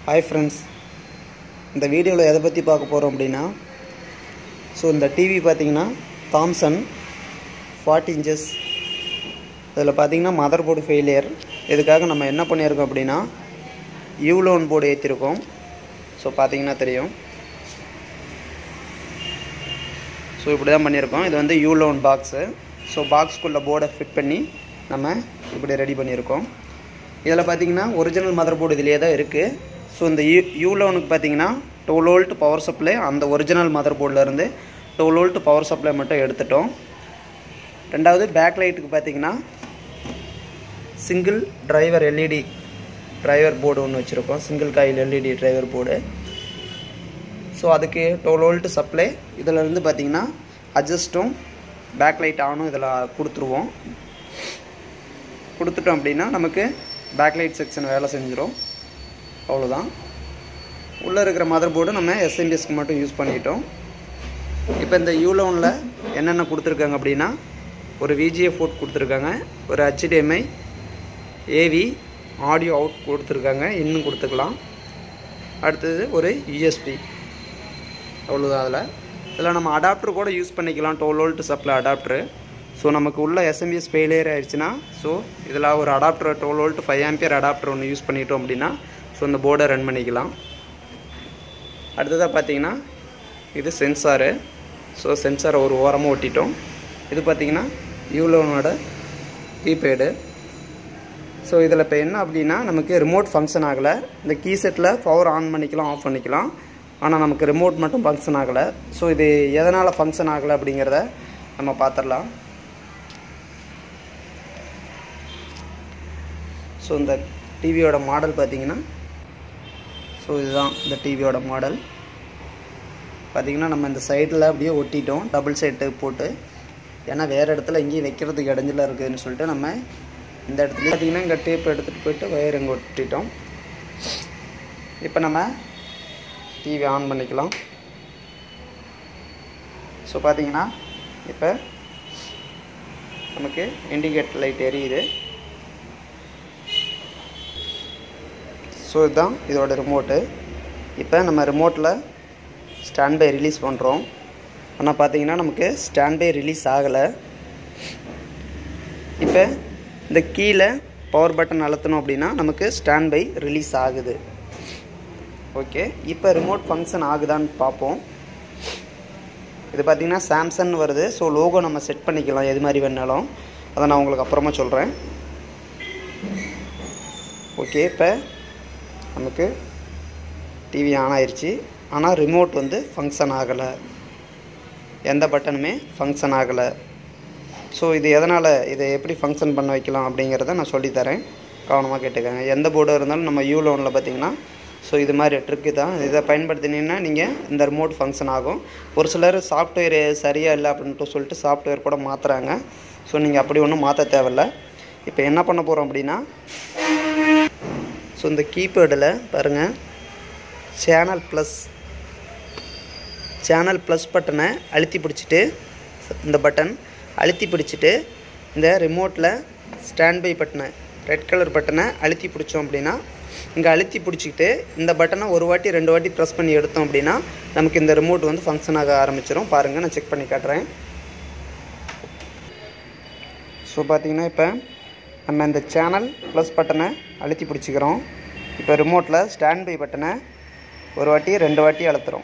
hi friends இந்த வீடியோவில் எதை பற்றி பார்க்க போகிறோம் அப்படின்னா ஸோ இந்த டிவி பார்த்தீங்கன்னா தாம்சன் ஃபார்ட்டி இன்ச்சஸ் இதில் பார்த்தீங்கன்னா மதர் போர்டு ஃபெயிலியர் இதுக்காக நம்ம என்ன பண்ணியிருக்கோம் அப்படின்னா யூலோன் போர்டு ஏற்றிருக்கோம் ஸோ பார்த்தீங்கன்னா தெரியும் ஸோ இப்படி தான் பண்ணியிருக்கோம் இது வந்து யூலோன் பாக்ஸு ஸோ பாக்ஸ்க்குள்ளே போர்டை ஃபிட் பண்ணி நம்ம இப்படி ரெடி பண்ணியிருக்கோம் இதில் பார்த்தீங்கன்னா ஒரிஜினல் மதர் போர்டு இதிலே தான் இருக்குது ஸோ இந்த யூ யூலோனுக்கு பார்த்தீங்கன்னா டுவெல் வோல்ட் பவர் சப்ளை அந்த ஒரிஜினல் மதர் போர்டிலேருந்து டுவெல் வோல்ட் பவர் சப்ளை மட்டும் எடுத்துட்டோம் ரெண்டாவது பேக் லைட்டுக்கு பார்த்தீங்கன்னா single driver LED driver board ஒன்று வச்சுருக்கோம் single coil LED driver board so அதுக்கு டுவெல் வோல்ட் சப்ளை இதில் இருந்து பார்த்தீங்கன்னா அட்ஜஸ்ட்டும் பேக் லைட் ஆனும் இதில் கொடுத்துருவோம் கொடுத்துட்டோம் அப்படின்னா நமக்கு பேக் லைட் செக்ஷன் வேலை செஞ்சிடும் அவ்வளோதான் உள்ளே இருக்கிற மதர் போர்டு நம்ம எஸ்எம்பிஎஸ்க்கு மட்டும் யூஸ் பண்ணிட்டோம் இப்போ இந்த யூலோனில் என்னென்ன கொடுத்துருக்காங்க அப்படின்னா ஒரு விஜிஎஃப் போர்ட் கொடுத்துருக்காங்க ஒரு ஹெச்டிஎம்ஐ ஏவி ஆடியோ அவுட் கொடுத்துருக்காங்க இன்னும் கொடுத்துக்கலாம் அடுத்தது ஒரு யூஎஸ்பி அவ்வளோதான் அதில் இதில் நம்ம அடாப்டர் கூட யூஸ் பண்ணிக்கலாம் twelve volt supply adapter so நமக்கு உள்ள எஸ்எம்பிஎஸ் ஃபெயிலியர் ஆயிடுச்சுன்னா ஸோ இதில் ஒரு adapter twelve volt five ampere adapter ஒன்று யூஸ் பண்ணிட்டோம் அப்படின்னா ஸோ இந்த போர்டை ரன் பண்ணிக்கலாம் அடுத்ததாக பார்த்தீங்கன்னா இது சென்சாரு ஸோ சென்சாரை ஒரு ஓரமாக ஒட்டிட்டோம் இது பார்த்தீங்கன்னா யூலோனோட கீபேடு ஸோ இதில் இப்போ என்ன அப்படின்னா நமக்கு ரிமோட் ஃபங்க்ஷன் ஆகலை இந்த கீ செட்டில் பவர் ஆன் பண்ணிக்கலாம் ஆஃப் பண்ணிக்கலாம் ஆனால் நமக்கு ரிமோட் மட்டும் ஃபங்க்ஷன் ஆகலை ஸோ இது எதனால் ஃபங்க்ஷன் ஆகலை அப்படிங்கிறத நம்ம பார்த்துடலாம் ஸோ இந்த டிவியோட மாடல் பார்த்தீங்கன்னா ஸோ இதுதான் இந்த டிவியோட மாடல் பார்த்திங்கன்னா நம்ம இந்த சைடில் அப்படியே ஒட்டிட்டோம் டபுள் சைடு போட்டு ஏன்னா வேறு இடத்துல எங்கேயும் வைக்கிறதுக்கு இடைஞ்சலாக இருக்குதுன்னு சொல்லிட்டு நம்ம இந்த இடத்துல பார்த்திங்கன்னா இங்கே டேப் எடுத்துகிட்டு போயிட்டு வயர் இங்கே ஒட்டிட்டோம் இப்போ நம்ம டிவி ஆன் பண்ணிக்கலாம் ஸோ பார்த்தீங்கன்னா இப்போ நமக்கு இண்டிகேட் லைட் எரியுது ஸோ இதுதான் இதோட ரிமோட்டு இப்போ நம்ம ரிமோட்டில் ஸ்டாண்ட் பை ரிலீஸ் பண்ணுறோம் ஆனால் பார்த்தீங்கன்னா நமக்கு ஸ்டாண்ட் பை ரிலீஸ் ஆகலை இப்போ இந்த கீழே பவர் பட்டன் அழுத்தணும் அப்படின்னா நமக்கு ஸ்டாண்ட் பை ரிலீஸ் ஆகுது ஓகே இப்போ ரிமோட் ஃபங்க்ஷன் ஆகுதான்னு பார்ப்போம் இது பார்த்திங்கன்னா சாம்சங் வருது ஸோ லோகோ நம்ம செட் பண்ணிக்கலாம் எது மாதிரி வேணாலும் அதை நான் உங்களுக்கு அப்புறமா சொல்கிறேன் ஓகே இப்போ நமக்கு டிவி ஆன் ஆயிடுச்சு ஆனால் ரிமோட் வந்து ஃபங்க்ஷன் ஆகலை எந்த பட்டனுமே ஃபங்க்ஷன் ஆகலை ஸோ இது எதனால் இதை எப்படி ஃபங்க்ஷன் பண்ண வைக்கலாம் அப்படிங்கிறத நான் சொல்லித்தரேன் கவனமாக கேட்டுக்கோங்க எந்த போர்டு இருந்தாலும் நம்ம யூ லோனில் பார்த்தீங்கன்னா ஸோ இது மாதிரி ட்ரிக்கு தான் இதை பயன்படுத்தினீங்கன்னா நீங்கள் இந்த ரிமோட் ஃபங்க்ஷன் ஆகும் ஒரு சிலர் சாஃப்ட்வேர் சரியாக இல்லை அப்படின்ட்டு சொல்லிட்டு சாஃப்ட்வேர் கூட மாற்றுறாங்க ஸோ நீங்கள் அப்படி ஒன்றும் மாற்ற தேவையில்ல இப்போ என்ன பண்ண போகிறோம் அப்படின்னா ஸோ இந்த கீபேர்டில் பாருங்கள் சேனல் ப்ளஸ் சேனல் ப்ளஸ் பட்டனை அழுத்தி பிடிச்சிட்டு இந்த பட்டன் அழுத்தி பிடிச்சிட்டு இந்த ரிமோட்டில் ஸ்டாண்ட் பை பட்டனை ரெட் கலர் பட்டனை அழுத்தி பிடிச்சோம் அப்படின்னா இங்கே அழுத்தி பிடிச்சிக்கிட்டு இந்த பட்டனை ஒரு வாட்டி ரெண்டு வாட்டி ப்ரெஸ் பண்ணி எடுத்தோம் அப்படின்னா நமக்கு இந்த ரிமோட் வந்து ஃபங்க்ஷன் ஆக ஆரம்பிச்சிடும் பாருங்கள் நான் செக் பண்ணி காட்டுறேன் ஸோ பார்த்தீங்கன்னா இப்போ நம்ம இந்த சேனல் ப்ளஸ் பட்டனை அழுத்தி பிடிச்சிக்கிறோம் இப்போ ரிமோட்டில் ஸ்டாண்ட் பை பட்டனை ஒரு வாட்டி ரெண்டு வாட்டி அழுத்துறோம்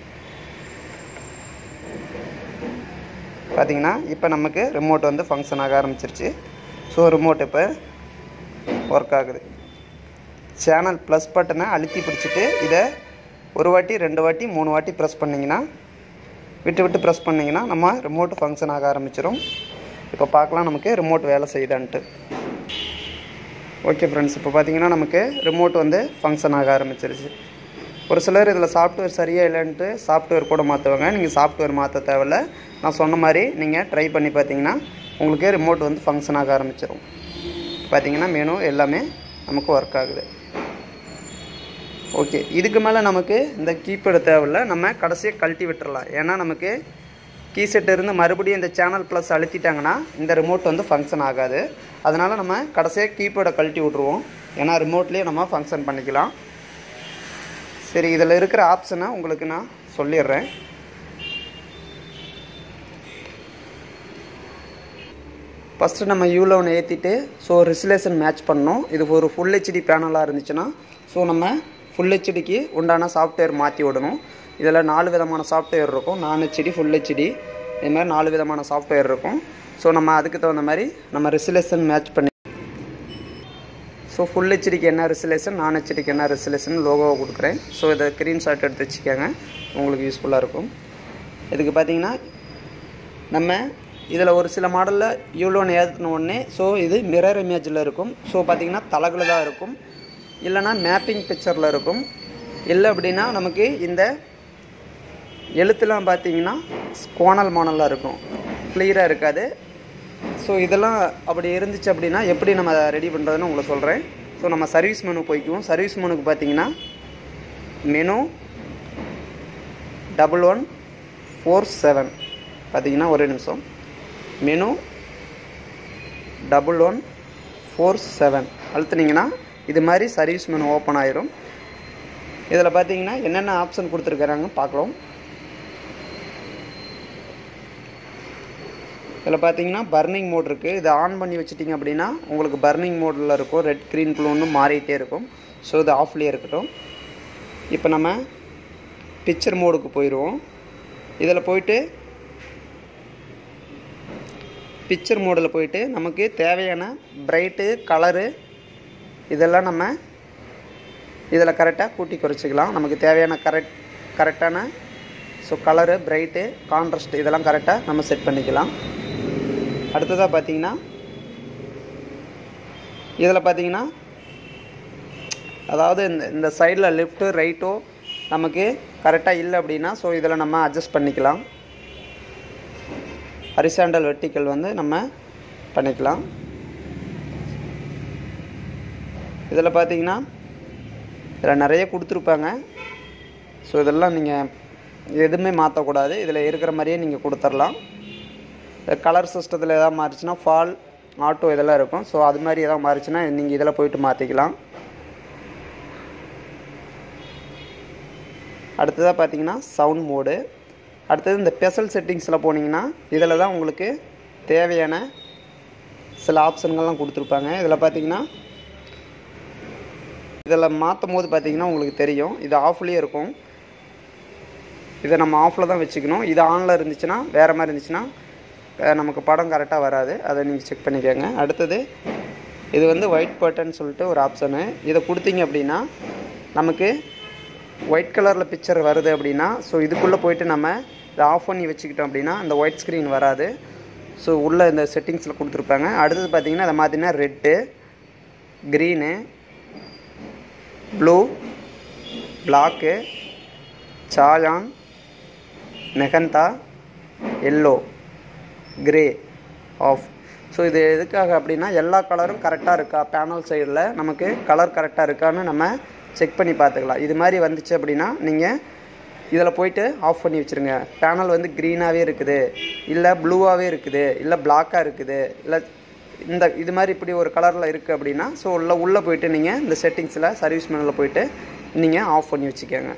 பார்த்தீங்கன்னா இப்போ நமக்கு ரிமோட் வந்து ஃபங்க்ஷன் ஆக ஆரம்பிச்சிருச்சு ஸோ ரிமோட் இப்போ ஒர்க் ஆகுது சேனல் ப்ளஸ் பட்டனை அழுத்தி பிடிச்சிட்டு இதை ஒரு வாட்டி ரெண்டு வாட்டி மூணு வாட்டி ப்ரெஸ் பண்ணிங்கன்னா விட்டு விட்டு ப்ரெஸ் பண்ணிங்கன்னா நம்ம ரிமோட் ஃபங்க்ஷன் ஆக ஆரம்பிச்சிடும் இப்போ பார்க்கலாம் நமக்கு ரிமோட் வேலை செய்யுதான்ட்டு ஓகே ஃப்ரெண்ட்ஸ் இப்போ பார்த்தீங்கன்னா நமக்கு ரிமோட் வந்து ஃபங்க்ஷன் ஆக ஆரம்பிச்சிருச்சு ஒரு சிலர் இதில் சாஃப்ட்வேர் சரியாக இல்லைன்ட்டு சாஃப்ட்வேர் கூட மாற்றுவாங்க நீங்கள் சாஃப்ட்வேர் மாற்ற தேவையில்ல நான் சொன்ன மாதிரி நீங்கள் ட்ரை பண்ணி பார்த்தீங்கன்னா உங்களுக்கு ரிமோட் வந்து ஃபங்க்ஷன் ஆக ஆரம்பிச்சிடும் பார்த்தீங்கன்னா மெனு எல்லாமே நமக்கு ஒர்க் ஆகுது ஓகே இதுக்கு மேலே நமக்கு இந்த கீபேடு தேவையில்ல நம்ம கடைசியாக கழட்டி விட்டுறலாம் ஏன்னா நமக்கு கீ செட் இருந்து மறுபடியும் இந்த சேனல் ப்ளஸ் அழுத்திட்டாங்கன்னா இந்த ரிமோட் வந்து ஃபங்க்ஷன் ஆகாது அதனால் நம்ம கடைசியாக கீபேடை கழட்டி விட்ருவோம் ஏன்னா ரிமோட்லேயே நம்ம ஃபங்க்ஷன் பண்ணிக்கலாம் சரி இதில் இருக்கிற ஆப்ஷனை உங்களுக்கு நான் சொல்லிடுறேன் ஃபஸ்ட்டு நம்ம யூலோன் ஏற்றிட்டு ஸோ ரிசிலேஷன் மேட்ச் பண்ணோம் இது ஒரு ஃபுல் ஹெச்டி பேனலாக இருந்துச்சுன்னா ஸோ நம்ம ஃபுல் ஹெச்டிக்கு உண்டான சாஃப்ட்வேர் மாற்றி விடணும் இதில் நாலு விதமான சாஃப்ட்வேர் இருக்கும் நான் ஹெச்டி ஃபுல் ஹெச்டி இது மாதிரி நாலு விதமான சாஃப்ட்வேர் இருக்கும் ஸோ நம்ம அதுக்கு தகுந்த மாதிரி நம்ம ரிசிலேஷன் மேட்ச் பண்ணி ஸோ ஃபுல் ஹெச்டிக்கு என்ன ரிசிலேஷன் நான் ஹெச்டிக்கு என்ன ரிசிலேஷன் லோகோவை கொடுக்குறேன் ஸோ இதை ஸ்க்ரீன்ஷாட் எடுத்து வச்சுக்கோங்க உங்களுக்கு யூஸ்ஃபுல்லாக இருக்கும் இதுக்கு பார்த்தீங்கன்னா நம்ம இதில் ஒரு சில மாடலில் யூலோன்னு ஏற்றின உடனே ஸோ இது மிரர் இமேஜில் இருக்கும் ஸோ பார்த்தீங்கன்னா தலகுல தான் இருக்கும் இல்லைனா மேப்பிங் பிக்சரில் இருக்கும் இல்லை அப்படின்னா நமக்கு இந்த எழுத்துலாம் பார்த்தீங்கன்னா கோணல் மாடலாக இருக்கும் கிளியராக இருக்காது ஸோ இதெல்லாம் அப்படி இருந்துச்சு அப்படின்னா எப்படி நம்ம ரெடி பண்ணுறதுன்னு உங்களை சொல்கிறேன் ஸோ நம்ம சர்வீஸ் மெனு போய்க்குவோம் சர்வீஸ் மெனுக்கு பார்த்தீங்கன்னா menu double one four seven பார்த்தீங்கன்னா ஒரே நிமிஷம் menu double one four seven அழுத்துனீங்கன்னா இது மாதிரி சர்வீஸ் மெனு ஓப்பன் ஆயிரும் இதில் பார்த்தீங்கன்னா என்னென்ன ஆப்ஷன் கொடுத்துருக்குறாங்க பார்க்கலாம் இதில் பார்த்தீங்கன்னா பர்னிங் மோட் இருக்குது இதை ஆன் பண்ணி வச்சிட்டிங்க அப்படின்னா உங்களுக்கு பர்னிங் மோடில் இருக்கும் ரெட் க்ரீன் ப்ளூன்னு மாறிட்டே இருக்கும் ஸோ இது ஆஃப்லேயே இருக்கட்டும் இப்போ நம்ம பிக்சர் மோடுக்கு போயிடுவோம் இதில் போயிட்டு பிக்சர் மோடில் போயிட்டு நமக்கு தேவையான பிரைட்டு கலரு இதெல்லாம் நம்ம இதில் கரெக்டாக கூட்டி குறைச்சிக்கலாம் நமக்கு தேவையான கரெக்ட் கரெக்டான ஸோ கலரு பிரைட்டு கான்ட்ராஸ்ட் இதெல்லாம் கரெக்டாக நம்ம செட் பண்ணிக்கலாம் அடுத்ததாக பார்த்தீங்கன்னா இதில் பார்த்தீங்கன்னா அதாவது இந்த இந்த சைடில் லெஃப்ட்டு ரைட்டோ நமக்கு கரெக்டாக இல்லை அப்படின்னா ஸோ இதில் நம்ம அட்ஜஸ்ட் பண்ணிக்கலாம் ஹரிசாண்டல் வெர்டிக்கல் வந்து நம்ம பண்ணிக்கலாம் இதில் பார்த்தீங்கன்னா இதில் நிறைய கொடுத்துருப்பாங்க ஸோ இதெல்லாம் நீங்கள் எதுவுமே மாற்றக்கூடாது இதில் இருக்கிற மாதிரியே நீங்கள் கொடுத்துர்லாம் கலர் சிஸ்டத்தில் எதாவது மாறிச்சுன்னா ஃபால் ஆட்டோ இதெல்லாம் இருக்கும் ஸோ அது மாதிரி எதாவது மாறிச்சுன்னா நீங்கள் இதில் போயிட்டு மாற்றிக்கலாம் அடுத்ததாக பார்த்தீங்கன்னா சவுண்ட் மோடு அடுத்தது இந்த ஸ்பெஷல் செட்டிங்ஸில் போனீங்கன்னா இதில் தான் உங்களுக்கு தேவையான சில ஆப்ஷன்கள்லாம் கொடுத்துருப்பாங்க இதில் பார்த்தீங்கன்னா இதில் மாற்றும் போது பார்த்தீங்கன்னா உங்களுக்கு தெரியும் இது ஆஃப்லேயே இருக்கும் இதை நம்ம ஆஃபில் தான் வச்சுக்கணும் இது ஆனில் இருந்துச்சுன்னா வேறு மாதிரி இருந்துச்சுன்னா அஹ், நமக்கு படம் கரெக்டாக வராது அதை நீங்கள் செக் பண்ணிக்கோங்க அடுத்தது இது வந்து ஒயிட் பட்டன் சொல்லிட்டு ஒரு ஆப்ஷனு இதை கொடுத்தீங்க அப்படின்னா நமக்கு ஒயிட் கலரில் பிக்சர் வருது அப்படின்னா ஸோ இதுக்குள்ளே போயிட்டு நம்ம இதை ஆஃப் பண்ணி வச்சுக்கிட்டோம் அப்படின்னா இந்த ஒயிட் ஸ்க்ரீன் வராது ஸோ உள்ளே இந்த செட்டிங்ஸில் கொடுத்துருப்பாங்க அடுத்தது பார்த்தீங்கன்னா அதை பார்த்தீங்கன்னா red green blue black cyan magenta yellow grey off so இது எதுக்காக அப்படின்னா எல்லா கலரும் கரெக்டாக இருக்கா பேனல் சைடில் நமக்கு கலர் கரெக்டாக இருக்கான்னு நம்ம செக் பண்ணி பார்த்துக்கலாம் இது மாதிரி வந்துச்சு அப்படின்னா நீங்கள் இதில் போயிட்டு ஆஃப் பண்ணி வச்சுருங்க பேனல் வந்து க்ரீனாகவே இருக்குது இல்லை ப்ளூவாகவே இருக்குது இல்லை பிளாக்காக இருக்குது இல்லை இந்த இது மாதிரி இப்படி ஒரு கலரில் இருக்குது அப்படின்னா ஸோ உள்ள உள்ளே போயிட்டு நீங்கள் இந்த செட்டிங்ஸில் சர்வீஸ் மெனுவில் போயிட்டு நீங்கள் ஆஃப் பண்ணி வச்சுக்கோங்க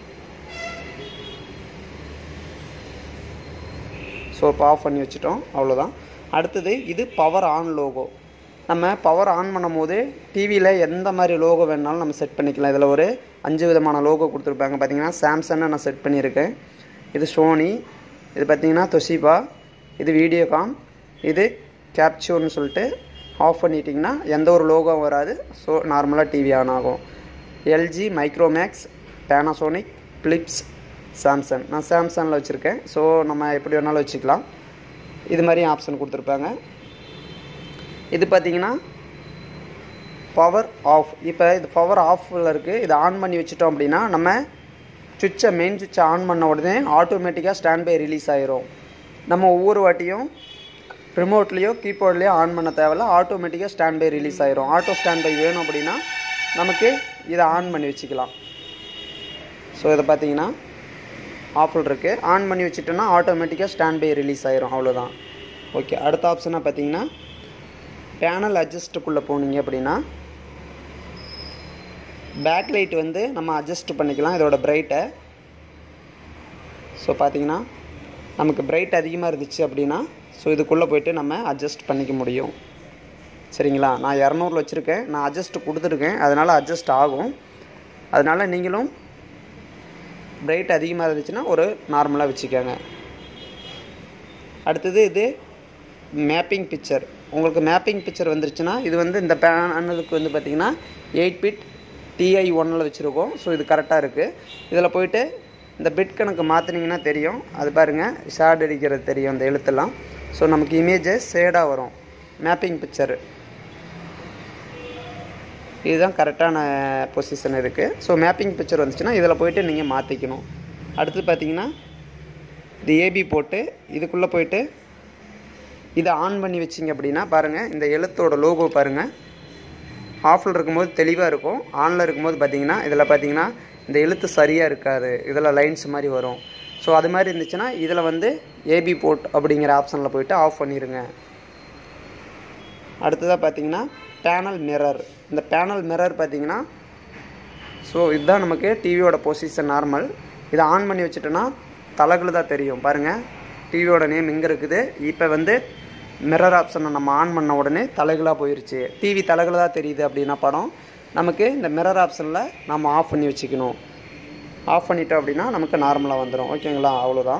ஸோ இப்போ ஆஃப் பண்ணி வச்சுட்டோம் அவ்வளோதான் அடுத்தது இது பவர் ஆன் லோகோ நம்ம பவர் ஆன் பண்ணும் போது டிவியில் எந்த மாதிரி லோகோ வேணாலும் நம்ம செட் பண்ணிக்கலாம் இதில் ஒரு அஞ்சு விதமான லோகோ கொடுத்துருப்பாங்க பார்த்தீங்கன்னா சாம்சங்கை நான் செட் பண்ணியிருக்கேன் இது சோனி இது பார்த்தீங்கன்னா தொஷிபா இது வீடியோகான் இது கேப்சூர்னு சொல்லிட்டு ஆஃப் பண்ணிட்டிங்கன்னா எந்த ஒரு லோகோ வராது ஸோ நார்மலாக டிவி ஆன் ஆகும் LG Micromax Panasonic Philips Samsung நான் சாம்சங்கில் வச்சுருக்கேன் ஸோ நம்ம எப்படி வேணாலும் வச்சுக்கலாம் இது மாதிரி ஆப்ஷன் கொடுத்துருப்பாங்க இது பார்த்தீங்கன்னா பவர் ஆஃப் இப்போ இது பவர் ஆஃபில் இருக்குது இதை ஆன் பண்ணி வச்சுட்டோம் அப்படின்னா நம்ம சுவிட்சை மெயின் சுவிட்சை ஆன் பண்ண உடனே ஆட்டோமேட்டிக்காக ஸ்டாண்ட் பை ரிலீஸ் ஆயிரும் நம்ம ஒவ்வொரு வாட்டியும் ரிமோட்லேயோ கீபோர்ட்லேயோ ஆன் பண்ண தேவையில்ல ஆட்டோமேட்டிக்காக ஸ்டாண்ட் பை ரிலீஸ் ஆயிரும் ஆட்டோ ஸ்டாண்ட் பை வேணும் அப்படின்னா நமக்கு இதை ஆன் பண்ணி வச்சுக்கலாம் ஸோ இதை பார்த்தீங்கன்னா ஆஃபில் இருக்குது ஆன் பண்ணி வச்சுட்டோன்னா ஆட்டோமேட்டிக்காக ஸ்டாண்ட் பை ரிலீஸ் ஆயிரும் அவ்வளோதான் ஓகே அடுத்த ஆப்ஷனாக பார்த்தீங்கன்னா பேனல் அட்ஜஸ்ட்டுக்குள்ளே போனீங்க அப்படின்னா பேக் லைட் வந்து நம்ம அட்ஜஸ்ட் பண்ணிக்கலாம் இதோட பிரைட்டை ஸோ பார்த்தீங்கன்னா நமக்கு பிரைட் அதிகமாக இருந்துச்சு அப்படின்னா ஸோ இதுக்குள்ளே போயிட்டு நம்ம அட்ஜஸ்ட் பண்ணிக்க முடியும் சரிங்களா நான் இரநூறுல வச்சுருக்கேன் நான் அட்ஜஸ்ட் கொடுத்துருக்கேன் அதனால் அட்ஜஸ்ட் ஆகும் அதனால் நீங்களும் பிரைட் அதிகமாக இருந்துச்சுன்னா ஒரு நார்மலாக வச்சுக்கோங்க அடுத்தது இது மேப்பிங் பிக்சர் உங்களுக்கு மேப்பிங் பிக்சர் வந்துருச்சுன்னா இது வந்து இந்த பேனலுக்கு வந்து பார்த்திங்கன்னா எயிட் பிட் டிஐ ஒன்னில் வச்சுருக்கோம் ஸோ இது கரெக்டாக இருக்குது இதில் போயிட்டு இந்த பிட் கணக்கு மாற்றினீங்கன்னா தெரியும் அது பாருங்கள் ஷார்ட் அடிக்கிறது தெரியும் இந்த எழுத்தெல்லாம் ஸோ நமக்கு இமேஜை ஷேடாக வரும் மேப்பிங் பிக்சர் இதுதான் கரெக்டான பொசிஷன் இருக்குது ஸோ மேப்பிங் பிக்சர் வந்துச்சுன்னா இதில் போயிட்டு நீங்கள் மாற்றிக்கணும் அடுத்து பார்த்தீங்கன்னா இது ஏபி போட்டு இதுக்குள்ளே போயிட்டு இதை ஆன் பண்ணி வச்சிங்க அப்படின்னா பாருங்கள் இந்த எழுத்தோட லோகோ பாருங்கள் ஆஃபில் இருக்கும்போது தெளிவாக இருக்கும் ஆனில் இருக்கும்போது பார்த்தீங்கன்னா இதில் பார்த்தீங்கன்னா இந்த எழுத்து சரியாக இருக்காது இதில் லைன்ஸ் மாதிரி வரும் ஸோ அது மாதிரி இருந்துச்சுன்னா இதில் வந்து ஏபி போர்ட் அப்படிங்கிற ஆப்ஷனில் போயிட்டு ஆஃப் பண்ணிடுங்க அடுத்ததாக பார்த்தீங்கன்னா பேனல் மிரர் இந்த பேனல் மிரர் பார்த்தீங்கன்னா ஸோ இதுதான் நமக்கு டிவியோட பொசிஷன் நார்மல் இதை ஆன் பண்ணி வச்சுட்டோன்னா தலகுல தான் தெரியும் பாருங்கள் டிவியோட நேம் இங்கே இருக்குது இப்போ வந்து மிரர் ஆப்ஷனை நம்ம ஆன் பண்ண உடனே தலைகளாக போயிடுச்சு டிவி தலைகளாக தெரியுது அப்படின்னா படம் நமக்கு இந்த மிரர் ஆப்ஷனில் நம்ம ஆஃப் பண்ணி வச்சுக்கணும் ஆஃப் பண்ணிட்டோம் அப்படின்னா நமக்கு நார்மலாக வந்துடும் ஓகேங்களா அவ்வளோதான்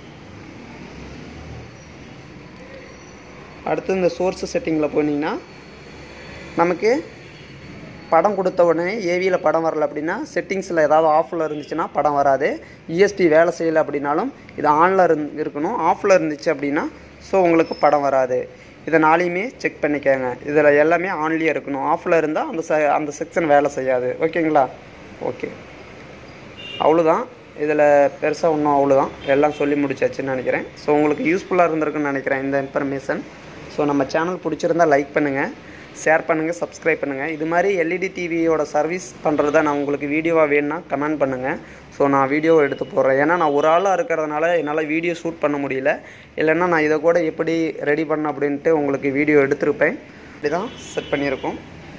அடுத்து இந்த சோர்ஸ் செட்டிங்கில் போனீங்கன்னா நமக்கு படம் கொடுத்த உடனே ஏவியில் படம் வரல அப்படின்னா செட்டிங்ஸில் ஏதாவது ஆஃபில் இருந்துச்சுன்னா படம் வராது இஎஸ்பி வேலை செய்யலை அப்படின்னாலும் இது ஆனில் இருந் இருக்கணும் ஆஃபில் இருந்துச்சு அப்படின்னா ஸோ உங்களுக்கு படம் வராது இதை நாளையுமே செக் பண்ணிக்கோங்க இதில் எல்லாமே ஆன்லேயே இருக்கணும் ஆஃபில் இருந்தால் அந்த ச அந்த செக்ஷன் வேலை செய்யாது ஓகேங்களா ஓகே அவ்வளோதான் இதில் பெருசாக ஒன்றும் அவ்வளோதான் எல்லாம் சொல்லி முடிச்சாச்சுன்னு நினைக்கிறேன் ஸோ உங்களுக்கு யூஸ்ஃபுல்லாக இருந்திருக்குன்னு நினைக்கிறேன் இந்த இன்ஃபர்மேஷன் ஸோ நம்ம சேனல் பிடிச்சிருந்தா லைக் பண்ணுங்கள் ஷேர் பண்ணுங்கள் சப்ஸ்கிரைப் பண்ணுங்கள் இது மாதிரி எல்இடி டிவியோட சர்வீஸ் பண்ணுறத நான் உங்களுக்கு வீடியோவாக வேணும்னா கமெண்ட் பண்ணுங்கள் ஸோ நான் வீடியோ எடுத்து போடுறேன் ஏன்னா நான் ஒரு ஆளாக இருக்கிறதுனால என்னால் வீடியோ ஷூட் பண்ண முடியல இல்லைன்னா நான் இதை கூட எப்படி ரெடி பண்ண அப்படின்ட்டு உங்களுக்கு வீடியோ எடுத்திருப்பேன் இப்படி தான் செட் பண்ணியிருக்கோம்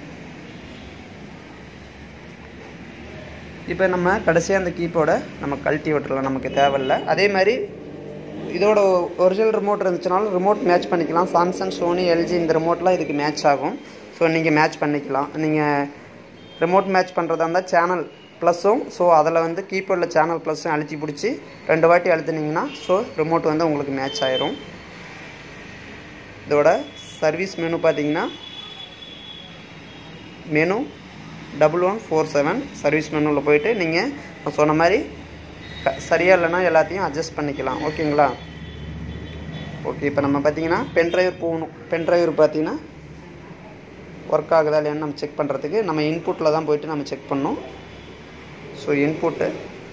இப்போ நம்ம கடைசியாக அந்த கீபோர்டை நம்ம கழட்டி விட்டுறலாம் நமக்கு தேவையில்ல அதே மாதிரி இதோட ஒரிஜினல் ரிமோட் இருந்துச்சுனாலும் ரிமோட் மேட்ச் பண்ணிக்கலாம் சாம்சங் சோனி எல்ஜி இந்த ரிமோட்லாம் இதுக்கு மேட்ச் ஆகும் ஸோ நீங்கள் மேட்ச் பண்ணிக்கலாம் நீங்கள் ரிமோட் மேட்ச் பண்ணுறதா இருந்தால் சேனல் ப்ளஸ்ஸும் ஸோ அதில் வந்து கீபோர்டில் சேனல் ப்ளஸ்ஸும் அழுத்தி பிடிச்சி ரெண்டு வாட்டி அழுத்துனீங்கன்னா ஸோ ரிமோட் வந்து உங்களுக்கு மேட்ச் ஆயிரும் இதோட சர்வீஸ் மெனு பார்த்தீங்கன்னா menu double one four seven service மெனுவில் போயிட்டு நீங்கள் நான் சொன்ன மாதிரி க சரியாக இல்லைன்னா எல்லாத்தையும் அட்ஜஸ்ட் பண்ணிக்கலாம் ஓகேங்களா ஓகே இப்போ நம்ம பார்த்தீங்கன்னா பென் டிரைவர் போகணும் பென் டிரைவர் பார்த்தீங்கன்னா ஒர்க் ஆகுதா இல்லையான்னு நம்ம செக் பண்ணுறதுக்கு நம்ம இன்புட்டில் தான் போயிட்டு நம்ம செக் பண்ணோம் so input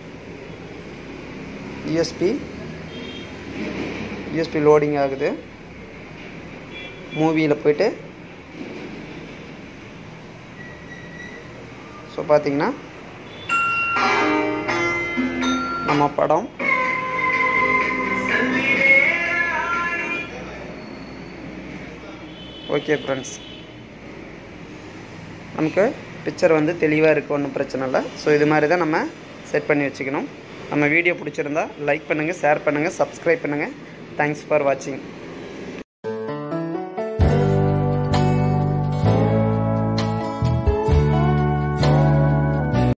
USB USB loading ஆகுது மூவியில் போயிட்டு ஸோ பார்த்தீங்கன்னா நம்ம படம் ஓகே ஃப்ரெண்ட்ஸ் நமக்கு பிக்சர் வந்து தெளிவாக இருக்குது ஒன்றும் பிரச்சனை இல்லை ஸோ இது மாதிரி தான் நம்ம செட் பண்ணி வச்சுக்கணும் நம்ம வீடியோ பிடிச்சிருந்தா லைக் பண்ணுங்கள் ஷேர் பண்ணுங்கள் சப்ஸ்கிரைப் பண்ணுங்கள் தேங்க்ஸ் ஃபார் வாட்சிங்